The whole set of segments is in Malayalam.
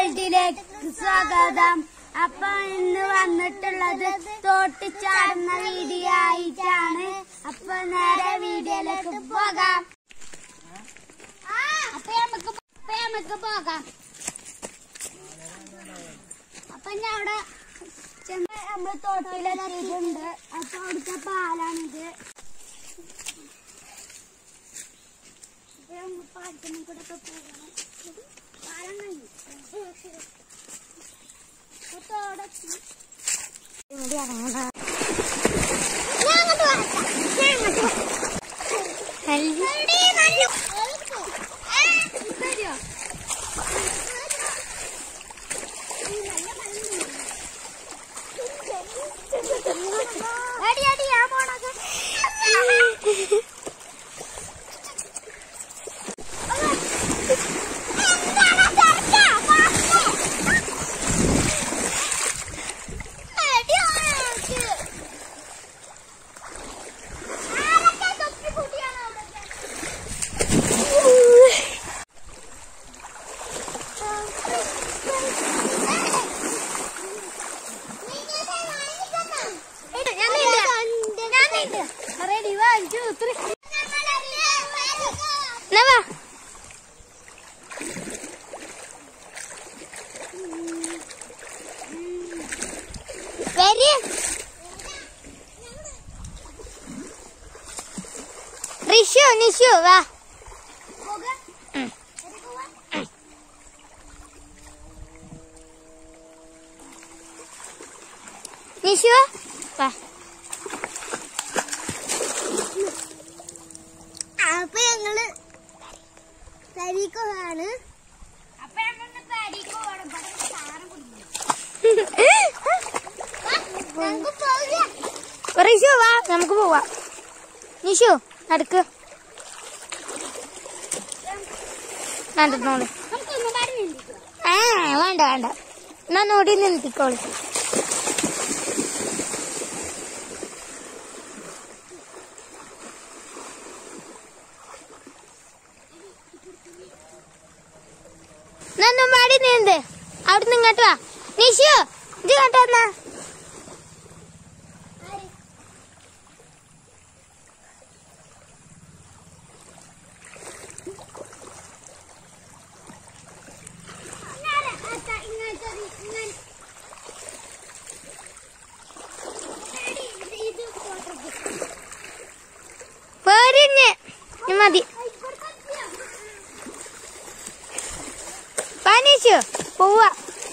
വേൾഡിലേക്ക് സ്വാഗതം അപ്പൊ ഇന്ന് വന്നിട്ടുള്ളത് തോട്ട് ചാടുന്ന വീഡിയോ ആയിട്ടാണ് അപ്പൊ നേരെ വീഡിയോയിലേക്ക് പോകാം അപ്പൊ നമുക്ക് അപ്പൊ നമുക്ക് പോകാം അപ്പൊ ഞാൻ അവിടെ ചെന്ന് നമ്മള് തോട്ടിലെത്തിയിട്ടുണ്ട് അപ്പൊ അവിടുത്തെ പാലാണിത് അപ്പൊ നമുക്ക് പാലത്തിന് കൂടെ ഒക്കെ പോകണം പാലം കഴിഞ്ഞു അപ്പൊ തോടെത്തി ഇവിടെ ഇറങ്ങണം ഞാൻ അങ്ങോട്ട് വരട്ടെ. ഞാൻ അങ്ങോട്ട് വരട്ടെ. എടി, മഞ്ഞു. ഏ, വരുവോ? എടി, എടി, ഞാൻ പോണത്. എന്താണ് ചെറുക്കാ? പാസ്സേ. എടി, ആൾക്ക്. ആരൊക്കെ തൊപ്പി കൂട്ടിയാണ് അവിടെ? റിഷു നിഷു വാ നിഷു വാ അപ്പൊ ഞങ്ങള് തരീക്കോയാണ് അപ്പൊ ഞങ്ങള് തരീക്കോയാണ് ഇവിടെ സാധനം കുടിക്കുന്നു ഞങ്ങൾക്ക് പോകാം റിഷു വാ നമുക്ക് പോവാം നിഷു നടക്ക് നടന്നോളി നമുക്കൊന്നും പറഞ്ഞില്ല ആ വേണ്ട വേണ്ട എന്നാ നോടി നിർത്തിക്കോളി നന്നും മാടി നീന്ത് അവിടുന്ന് ഇങ്ങോട്ട് വാ നിഷു ഇത് കേട്ടോ പോരിഞ്ഞ് ഇനി മതി വാ നിഷു പോവാ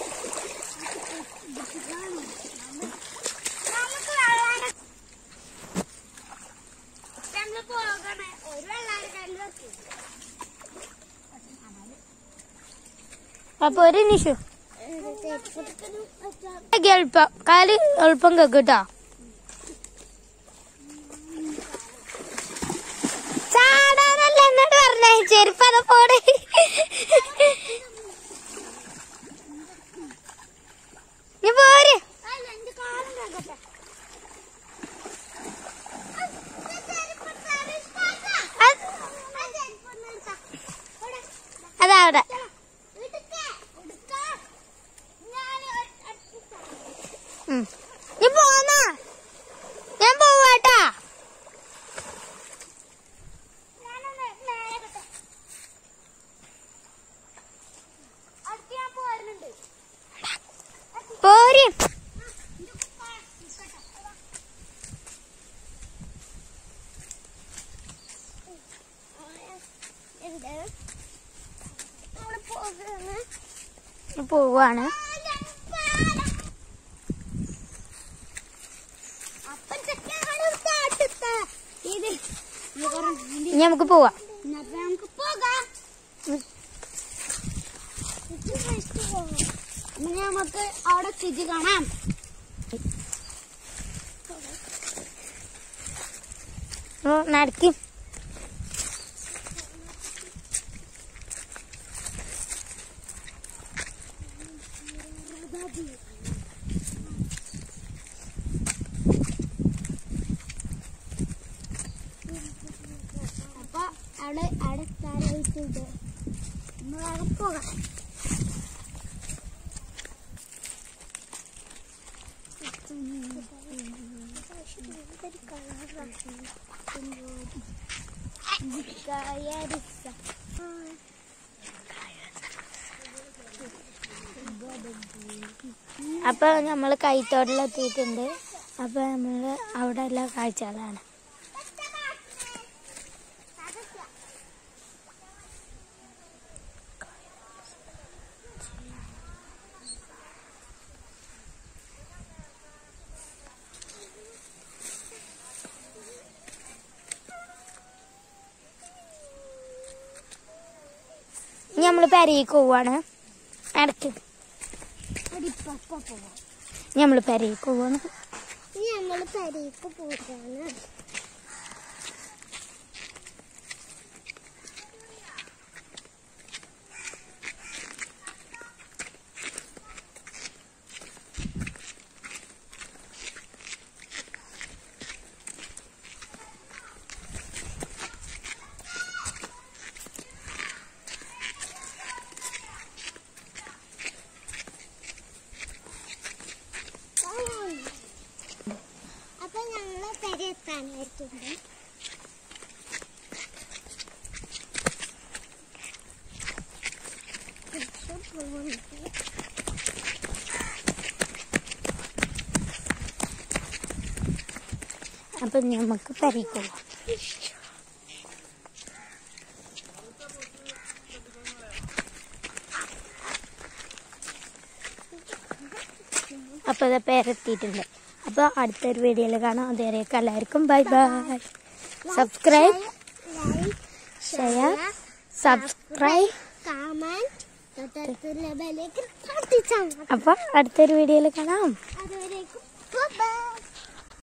അപ്പൊ ഒരു നിഷു എളുപ്പം കാല് എളുപ്പം കേട്ടോ ചാടാനല്ല എന്നോട് പറഞ്ഞേ ചെരുപ്പത പോടെ നീ പോര് അതാ അവിടെ ഉം. നീ പോന്നാ ഞാൻ പോവാട്ടാ പോര് പോവാണ് ഇനി നമുക്ക് പോവാം നമുക്ക് പോകാം ഇനി നമുക്ക് അവിടെ സ്ഥിതി കാണാം ഓ, നടക്കി അപ്പൊ അവിടെ അവിടെ സ്ഥലമായിട്ടുണ്ട് നമ്മൾ അവിടെ പോകാം എന്തൊരു കളറാണ് കയറിച്ച അപ്പൊ നമ്മൾ കൈത്തോട്ടിലെത്തിയിട്ടുണ്ട് അപ്പൊ നമ്മള് അവിടെ എല്ലാ കാഴ്ചകളാണ് ഇനി നമ്മള് പെരയ്ക്ക് പോവാണ് ഇടയ്ക്ക് അടിപ്പപ്പ പോവാം ഇനി നമ്മള് പെരയ്ക്ക് പോവാണ് ഇനി നമ്മള് പെരേക്ക് പോകാണ് അപ്പൊ ഞങ്ങള് പെര എത്താനായിട്ടുണ്ട് കുറച്ച് പോകുന്നുണ്ട്. അപ്പൊ നമുക്ക് പെരയ്ക്ക് പോവാം അപ്പൊ ഇത് പേരെത്തിയിട്ടുണ്ട് അപ്പൊ അടുത്തൊരു വീഡിയോയിൽ കാണാം അതുവരെയൊക്കെ എല്ലാവർക്കും bye bye subscribe like share subscribe comment തൊട്ടടുത്തുള്ള ബെല്ലേക്ക് പൊട്ടിച്ചാൽ മതി അപ്പൊ അടുത്തൊരു വീഡിയോയിൽ കാണാം അതുവരേക്കും ബൈ